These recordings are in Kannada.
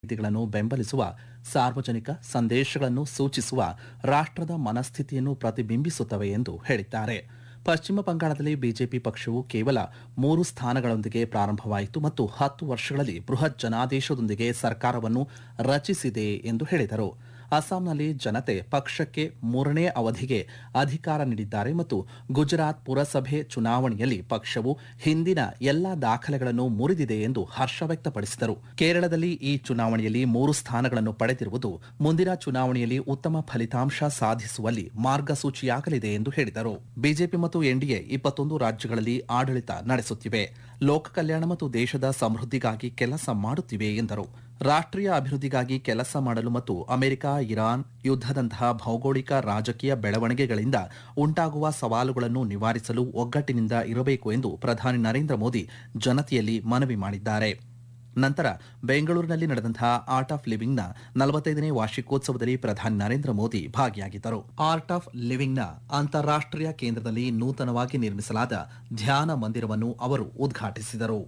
ನೀತಿಗಳನ್ನು ಬೆಂಬಲಿಸುವ ಸಾರ್ವಜನಿಕ ಸಂದೇಶಗಳನ್ನು ಸೂಚಿಸುವ ರಾಷ್ಟ್ರದ ಮನಸ್ಥಿತಿಯನ್ನು ಪ್ರತಿಬಿಂಬಿಸುತ್ತವೆ ಎಂದು ಹೇಳಿದ್ದಾರೆ ಪಶ್ಚಿಮ ಬಂಗಾಳದಲ್ಲಿ ಬಿಜೆಪಿ ಪಕ್ಷವು ಕೇವಲ ಮೂರು ಸ್ಥಾನಗಳೊಂದಿಗೆ ಪ್ರಾರಂಭವಾಯಿತು ಮತ್ತು ಹತ್ತು ವರ್ಷಗಳಲ್ಲಿ ಬೃಹತ್ ಜನಾದೇಶದೊಂದಿಗೆ ಸರ್ಕಾರವನ್ನು ರಚಿಸಿದೆ ಎಂದು ಹೇಳಿದರು ಅಸ್ಸಾಂನಲ್ಲಿ ಜನತೆ ಪಕ್ಷಕ್ಕೆ ಮೂರನೇ ಅವಧಿಗೆ ಅಧಿಕಾರ ನೀಡಿದ್ದಾರೆ ಮತ್ತು ಗುಜರಾತ್ ಪುರಸಭೆ ಚುನಾವಣೆಯಲ್ಲಿ ಪಕ್ಷವು ಹಿಂದಿನ ಎಲ್ಲಾ ದಾಖಲೆಗಳನ್ನು ಮುರಿದಿದೆ ಎಂದು ಹರ್ಷ ವ್ಯಕ್ತಪಡಿಸಿದರು ಕೇರಳದಲ್ಲಿ ಈ ಚುನಾವಣೆಯಲ್ಲಿ ಮೂರು ಸ್ಥಾನಗಳನ್ನು ಪಡೆದಿರುವುದು ಮುಂದಿನ ಚುನಾವಣೆಯಲ್ಲಿ ಉತ್ತಮ ಫಲಿತಾಂಶ ಸಾಧಿಸುವಲ್ಲಿ ಮಾರ್ಗಸೂಚಿಯಾಗಲಿದೆ ಎಂದು ಹೇಳಿದರು ಬಿಜೆಪಿ ಮತ್ತು ಎನ್ಡಿಎ ಇಪ್ಪತ್ತೊಂದು ರಾಜ್ಯಗಳಲ್ಲಿ ಆಡಳಿತ ನಡೆಸುತ್ತಿವೆ ಲೋಕ ಕಲ್ಯಾಣ ಮತ್ತು ದೇಶದ ಸಮೃದ್ಧಿಗಾಗಿ ಕೆಲಸ ಮಾಡುತ್ತಿವೆ ಎಂದರು ರಾಷ್ಟ್ರೀಯ ಅಭಿವೃದ್ಧಿಗಾಗಿ ಕೆಲಸ ಮಾಡಲು ಮತ್ತು ಅಮೆರಿಕ ಇರಾನ್ ಯುದ್ದದಂತಹ ಭೌಗೋಳಿಕ ರಾಜಕೀಯ ಬೆಳವಣಿಗೆಗಳಿಂದ ಉಂಟಾಗುವ ಸವಾಲುಗಳನ್ನು ನಿವಾರಿಸಲು ಒಗ್ಗಟ್ಟಿನಿಂದ ಇರಬೇಕು ಎಂದು ಪ್ರಧಾನಿ ನರೇಂದ್ರ ಮೋದಿ ಜನತೆಯಲ್ಲಿ ಮನವಿ ಮಾಡಿದ್ದಾರೆ ನಂತರ ಬೆಂಗಳೂರಿನಲ್ಲಿ ನಡೆದಂತಹ ಆರ್ಟ್ ಆಫ್ ಲಿವಿಂಗ್ನ ನಲವತ್ತೈದನೇ ವಾರ್ಷಿಕೋತ್ಸವದಲ್ಲಿ ಪ್ರಧಾನಿ ನರೇಂದ್ರ ಮೋದಿ ಭಾಗಿಯಾಗಿದ್ದರು ಆರ್ಟ್ ಆಫ್ ಲಿವಿಂಗ್ನ ಅಂತಾರಾಷ್ಟ್ರೀಯ ಕೇಂದ್ರದಲ್ಲಿ ನೂತನವಾಗಿ ನಿರ್ಮಿಸಲಾದ ಧ್ಯಾನ ಮಂದಿರವನ್ನು ಅವರು ಉದ್ಘಾಟಿಸಿದರು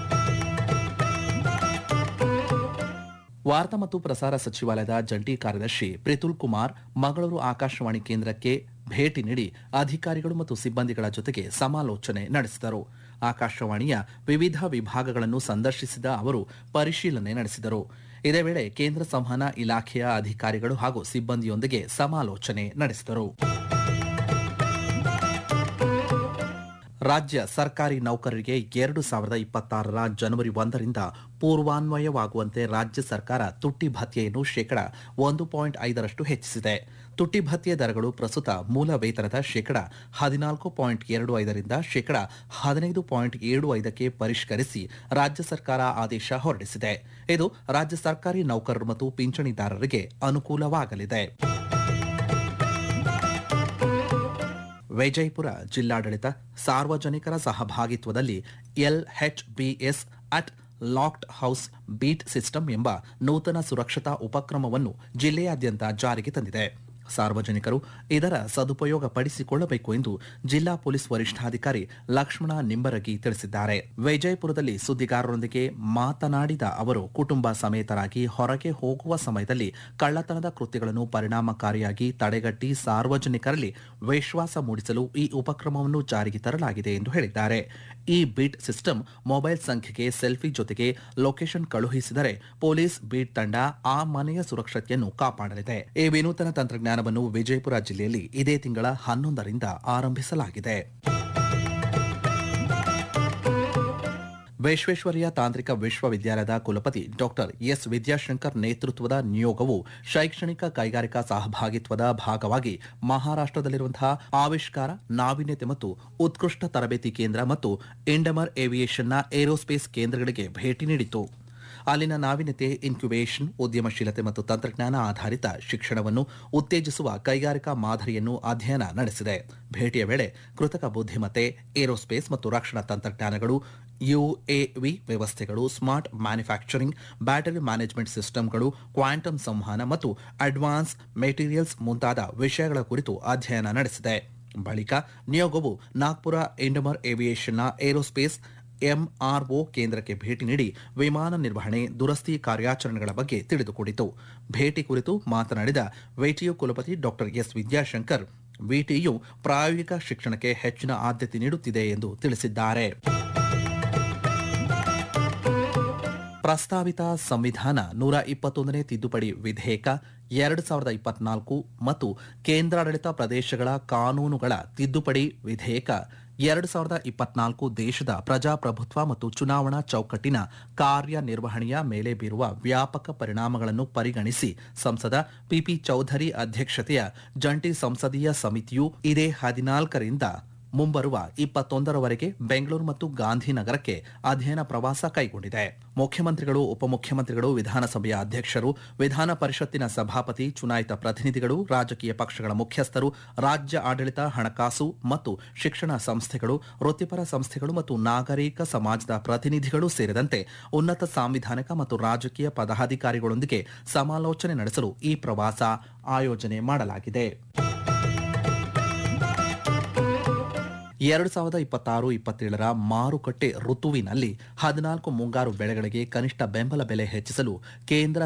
ವಾರ್ತಾ ಮತ್ತು ಪ್ರಸಾರ ಸಚಿವಾಲಯದ ಜಂಟಿ ಕಾರ್ಯದರ್ಶಿ ಪ್ರಿತುಲ್ ಕುಮಾರ್ ಮಂಗಳೂರು ಆಕಾಶವಾಣಿ ಕೇಂದ್ರಕ್ಕೆ ಭೇಟಿ ನೀಡಿ ಅಧಿಕಾರಿಗಳು ಮತ್ತು ಸಿಬ್ಬಂದಿಗಳ ಜೊತೆಗೆ ಸಮಾಲೋಚನೆ ನಡೆಸಿದರು ಆಕಾಶವಾಣಿಯ ವಿವಿಧ ವಿಭಾಗಗಳನ್ನು ಸಂದರ್ಶಿಸಿದ ಅವರು ಪರಿಶೀಲನೆ ನಡೆಸಿದರು ಇದೇ ವೇಳೆ ಕೇಂದ್ರ ಸಂವಹನ ಇಲಾಖೆಯ ಅಧಿಕಾರಿಗಳು ಹಾಗೂ ಸಿಬ್ಬಂದಿಯೊಂದಿಗೆ ಸಮಾಲೋಚನೆ ನಡೆಸಿದರು ರಾಜ್ಯ ಸರ್ಕಾರಿ ನೌಕರರಿಗೆ ಎರಡು ಸಾವಿರದ ಇಪ್ಪತ್ತಾರರ ಜನವರಿ ಒಂದರಿಂದ ಪೂರ್ವಾನ್ವಯವಾಗುವಂತೆ ರಾಜ್ಯ ಸರ್ಕಾರ ತುಟ್ಟಿ ಭತ್ಯೆಯನ್ನು ಶೇಕಡ ಒಂದು ಪಾಯಿಂಟ್ ಐದರಷ್ಟು ಹೆಚ್ಚಿಸಿದೆ ತುಟ್ಟಿ ಭತ್ಯೆ ದರಗಳು ಪ್ರಸ್ತುತ ಮೂಲ ವೇತನದ ಶೇಕಡ ಹದಿನಾಲ್ಕು ಪಾಯಿಂಟ್ ಎರಡು ಐದರಿಂದ ಶೇಕಡ ಹದಿನೈದು ಪಾಯಿಂಟ್ ಏಳು ಐದಕ್ಕೆ ಪರಿಷ್ಕರಿಸಿ ರಾಜ್ಯ ಸರ್ಕಾರ ಆದೇಶ ಹೊರಡಿಸಿದೆ ಇದು ರಾಜ್ಯ ಸರ್ಕಾರಿ ನೌಕರರು ಮತ್ತು ಪಿಂಚಣಿದಾರರಿಗೆ ಅನುಕೂಲವಾಗಲಿದೆ ವಿಜಯಪುರ ಜಿಲ್ಲಾಡಳಿತ ಸಾರ್ವಜನಿಕರ ಸಹಭಾಗಿತ್ವದಲ್ಲಿ LHBS at locked house beat system ಎಂಬ ನೂತನ ಸುರಕ್ಷತಾ ಉಪಕ್ರಮವನ್ನು ಜಿಲ್ಲೆಯಾದ್ಯಂತ ಜಾರಿಗೆ ತಂದಿದೆ ಸಾರ್ವಜನಿಕರು ಇದರ ಸದುಪಯೋಗ ಪಡಿಸಿಕೊಳ್ಳಬೇಕು ಎಂದು ಜಿಲ್ಲಾ ಪೊಲೀಸ್ ವರಿಷ್ಠಾಧಿಕಾರಿ ಲಕ್ಷ್ಮಣ ನಿಂಬರಗಿ ತಿಳಿಸಿದ್ದಾರೆ ವಿಜಯಪುರದಲ್ಲಿ ಸುದ್ದಿಗಾರರೊಂದಿಗೆ ಮಾತನಾಡಿದ ಅವರು ಕುಟುಂಬ ಸಮೇತರಾಗಿ ಹೊರಗೆ ಹೋಗುವ ಸಮಯದಲ್ಲಿ ಕಳ್ಳತನದ ಕೃತ್ಯಗಳನ್ನು ಪರಿಣಾಮಕಾರಿಯಾಗಿ ತಡೆಗಟ್ಟಿ ಸಾರ್ವಜನಿಕರಲ್ಲಿ ವಿಶ್ವಾಸ ಮೂಡಿಸಲು ಈ ಉಪಕ್ರಮವನ್ನು ಜಾರಿಗೆ ತರಲಾಗಿದೆ ಎಂದು ಹೇಳಿದ್ದಾರೆ ಈ ಬೀಟ್ ಸಿಸ್ಟಮ್ ಮೊಬೈಲ್ ಸಂಖ್ಯೆಗೆ ಸೆಲ್ಫಿ ಜೊತೆಗೆ ಲೊಕೇಶನ್ ಕಳುಹಿಸಿದರೆ ಪೊಲೀಸ್ ಬೀಟ್ ತಂಡ ಆ ಮನೆಯ ಸುರಕ್ಷತೆಯನ್ನು ಕಾಪಾಡಲಿದೆ ಈ ವಿನೂತನ ತಂತ್ರಜ್ಞಾನವನ್ನು ವಿಜಯಪುರ ಜಿಲ್ಲೆಯಲ್ಲಿ ಇದೇ ತಿಂಗಳ ಹನ್ನೊಂದರಿಂದ ಆರಂಭಿಸಲಾಗಿದೆ ವಿಶ್ವೇಶ್ವರಯ್ಯ ತಾಂತ್ರಿಕ ವಿಶ್ವವಿದ್ಯಾಲಯದ ಕುಲಪತಿ ಡಾಕ್ಟರ್ ಎಸ್ ವಿದ್ಯಾಶಂಕರ್ ನೇತೃತ್ವದ ನಿಯೋಗವು ಶೈಕ್ಷಣಿಕ ಕೈಗಾರಿಕಾ ಸಹಭಾಗಿತ್ವದ ಭಾಗವಾಗಿ ಮಹಾರಾಷ್ಟದಲ್ಲಿರುವಂತಹ ಆವಿಷ್ಕಾರ ನಾವೀನ್ಯತೆ ಮತ್ತು ಉತ್ಕೃಷ್ಟ ತರಬೇತಿ ಕೇಂದ್ರ ಮತ್ತು ಇಂಡಮರ್ ಏವಿಯೇಷನ್ನ ಏರೋಸ್ಪೇಸ್ ಕೇಂದ್ರಗಳಿಗೆ ಭೇಟಿ ನೀಡಿತು ಅಲ್ಲಿನ ನಾವೀನ್ಯತೆ ಇನ್ಕ್ಯುಬೇಷನ್ ಉದ್ಯಮಶೀಲತೆ ಮತ್ತು ತಂತ್ರಜ್ಞಾನ ಆಧಾರಿತ ಶಿಕ್ಷಣವನ್ನು ಉತ್ತೇಜಿಸುವ ಕೈಗಾರಿಕಾ ಮಾದರಿಯನ್ನು ಅಧ್ಯಯನ ನಡೆಸಿದೆ ಭೇಟಿಯ ವೇಳೆ ಕೃತಕ ಬುದ್ಧಿಮತ್ತೆ ಏರೋಸ್ಪೇಸ್ ಮತ್ತು ರಕ್ಷಣಾ ತಂತ್ರಜ್ಞಾನಗಳು ಯುಎವಿ ವ್ಯವಸ್ಥೆಗಳು ಸ್ಮಾರ್ಟ್ ಮ್ಯಾನುಫ್ಯಾಕ್ಚರಿಂಗ್ ಬ್ಯಾಟರಿ ಮ್ಯಾನೇಜ್ಮೆಂಟ್ ಸಿಸ್ಟಮ್ಗಳು ಕ್ವಾಂಟಮ್ ಸಂವಹನ ಮತ್ತು ಅಡ್ವಾನ್ಸ್ ಮೆಟೀರಿಯಲ್ಸ್ ಮುಂತಾದ ವಿಷಯಗಳ ಕುರಿತು ಅಧ್ಯಯನ ನಡೆಸಿದೆ ಬಳಿಕ ನಿಯೋಗವು ನಾಗ್ಪುರ ಇಂಡಮರ್ ಏವಿಯೇಷನ್ನ ಏರೋಸ್ಪೇಸ್ ಎಂಆರ್ಒ ಕೇಂದ್ರಕ್ಕೆ ಭೇಟಿ ನೀಡಿ ವಿಮಾನ ನಿರ್ವಹಣೆ ದುರಸ್ತಿ ಕಾರ್ಯಾಚರಣೆಗಳ ಬಗ್ಗೆ ತಿಳಿದುಕೊಂಡಿತು ಭೇಟಿ ಕುರಿತು ಮಾತನಾಡಿದ ವಿಟಿಯು ಕುಲಪತಿ ಡಾಕ್ಟರ್ ಎಸ್ ವಿದ್ಯಾಶಂಕರ್ ವಿಟಿಯು ಪ್ರಾಯೋಗಿಕ ಶಿಕ್ಷಣಕ್ಕೆ ಹೆಚ್ಚಿನ ಆದ್ಯತೆ ನೀಡುತ್ತಿದೆ ಎಂದು ತಿಳಿಸಿದ್ದಾರೆ ಪ್ರಸ್ತಾವಿತ ಸಂವಿಧಾನ ನೂರ ಇಪ್ಪತ್ತೊಂದನೇ ತಿದ್ದುಪಡಿ ವಿಧೇಯಕ ಎರಡು ಸಾವಿರದ ಇಪ್ಪತ್ನಾಲ್ಕು ಮತ್ತು ಕೇಂದ್ರಾಡಳಿತ ಪ್ರದೇಶಗಳ ಕಾನೂನುಗಳ ತಿದ್ದುಪಡಿ ವಿಧೇಯಕ ಎರಡು ಸಾವಿರದ ಇಪ್ಪತ್ನಾಲ್ಕು ದೇಶದ ಪ್ರಜಾಪ್ರಭುತ್ವ ಮತ್ತು ಚುನಾವಣಾ ಚೌಕಟ್ಟಿನ ಕಾರ್ಯನಿರ್ವಹಣೆಯ ಮೇಲೆ ಬೀರುವ ವ್ಯಾಪಕ ಪರಿಣಾಮಗಳನ್ನು ಪರಿಗಣಿಸಿ ಸಂಸದ ಪಿಪಿ ಚೌಧರಿ ಅಧ್ಯಕ್ಷತೆಯ ಜಂಟಿ ಸಂಸದೀಯ ಸಮಿತಿಯು ಇದೇ ಹದಿನಾಲ್ಕರಿಂದ ಮುಂಬರುವ ಇಪ್ಪತ್ತೊಂದರವರೆಗೆ ಬೆಂಗಳೂರು ಮತ್ತು ಗಾಂಧಿನಗರಕ್ಕೆ ಅಧ್ಯಯನ ಪ್ರವಾಸ ಕೈಗೊಂಡಿದೆ ಮುಖ್ಯಮಂತ್ರಿಗಳು ಉಪಮುಖ್ಯಮಂತ್ರಿಗಳು ವಿಧಾನಸಭೆಯ ಅಧ್ಯಕ್ಷರು ವಿಧಾನ ಪರಿಷತ್ತಿನ ಸಭಾಪತಿ ಚುನಾಯಿತ ಪ್ರತಿನಿಧಿಗಳು ರಾಜಕೀಯ ಪಕ್ಷಗಳ ಮುಖ್ಯಸ್ಥರು ರಾಜ್ಯ ಆಡಳಿತ ಹಣಕಾಸು ಮತ್ತು ಶಿಕ್ಷಣ ಸಂಸ್ಥೆಗಳು ವೃತ್ತಿಪರ ಸಂಸ್ಥೆಗಳು ಮತ್ತು ನಾಗರಿಕ ಸಮಾಜದ ಪ್ರತಿನಿಧಿಗಳು ಸೇರಿದಂತೆ ಉನ್ನತ ಸಾಂವಿಧಾನಿಕ ಮತ್ತು ರಾಜಕೀಯ ಪದಾಧಿಕಾರಿಗಳೊಂದಿಗೆ ಸಮಾಲೋಚನೆ ನಡೆಸಲು ಈ ಪ್ರವಾಸ ಆಯೋಜನೆ ಮಾಡಲಾಗಿದೆ ಎರಡು ಸಾವಿರದ ಇಪ್ಪತ್ತಾರು ಇಪ್ಪತ್ತೇಳರ ಮಾರುಕಟ್ಟೆ ಋತುವಿನಲ್ಲಿ ಹದಿನಾಲ್ಕು ಮುಂಗಾರು ಬೆಳೆಗಳಿಗೆ ಕನಿಷ್ಠ ಬೆಂಬಲ ಬೆಲೆ ಹೆಚ್ಚಿಸಲು ಕೇಂದ್ರ